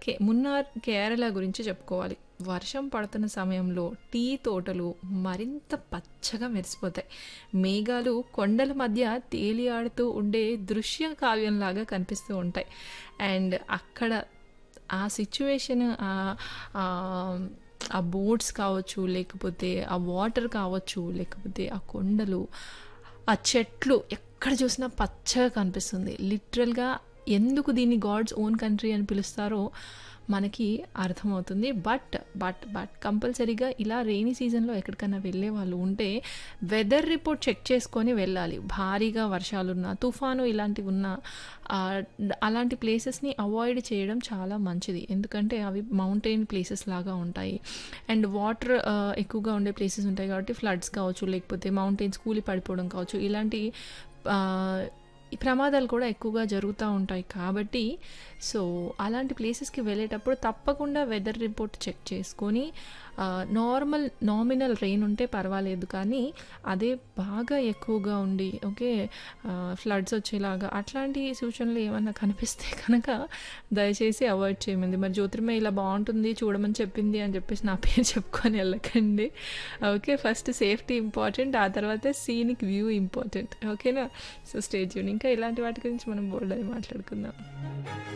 కే మున్నార్ కేరళ గురించి చెప్పుకోవాలి వర్షం పడుతున్న సమయంలో టీ తోటలు మరింత పచ్చగా మెరిసిపోతాయి మేఘాలు కొండల మధ్య తేలియాడుతూ ఉండే దృశ్య కావ్యంలాగా కనిపిస్తూ ఉంటాయి అండ్ అక్కడ ఆ సిచ్యువేషన్ ఆ బోట్స్ కావచ్చు లేకపోతే ఆ వాటర్ కావచ్చు లేకపోతే ఆ కొండలు ఆ చెట్లు ఎక్కడ చూసినా పచ్చగా కనిపిస్తుంది లిటరల్గా ఎందుకు దీన్ని గాడ్స్ ఓన్ కంట్రీ అని పిలుస్తారో మనకి అర్థమవుతుంది బట్ బట్ బట్ కంపల్సరీగా ఇలా రెయినీ సీజన్లో ఎక్కడికైనా వెళ్ళే వాళ్ళు ఉంటే వెదర్ రిపోర్ట్ చెక్ చేసుకొని వెళ్ళాలి భారీగా వర్షాలున్నా తుఫాను ఇలాంటివి ఉన్నా ఆ, అలాంటి ప్లేసెస్ని అవాయిడ్ చేయడం చాలా మంచిది ఎందుకంటే అవి మౌంటైన్ ప్లేసెస్ లాగా ఉంటాయి అండ్ వాటర్ ఎక్కువగా ఉండే ప్లేసెస్ ఉంటాయి కాబట్టి ఫ్లడ్స్ కావచ్చు లేకపోతే మౌంటైన్స్ కూలి పడిపోవడం కావచ్చు ఇలాంటి ఆ, ఈ ప్రమాదాలు కూడా ఎక్కువగా జరుగుతూ ఉంటాయి కాబట్టి సో అలాంటి ప్లేసెస్కి వెళ్ళేటప్పుడు తప్పకుండా వెదర్ రిపోర్ట్ చెక్ చేసుకొని నార్మల్ నామినల్ రెయిన్ ఉంటే పర్వాలేదు కానీ అదే బాగా ఎక్కువగా ఉండి ఓకే ఫ్లడ్స్ వచ్చేలాగా అట్లాంటి సూచనలు ఏమన్నా కనిపిస్తే కనుక దయచేసి అవాయిడ్ చేయమంది మరి జ్యోతిర్మయ ఇలా బాగుంటుంది చూడమని చెప్పింది అని చెప్పేసి నా పేరు చెప్పుకొని వెళ్ళకండి ఓకే ఫస్ట్ సేఫ్టీ ఇంపార్టెంట్ ఆ తర్వాత సీనిక్ వ్యూ ఇంపార్టెంట్ ఓకేనా సో స్టేజ్ ఇంకా ఇలాంటి వాటి గురించి మనం బోల్డ్ అని మాట్లాడుకుందాం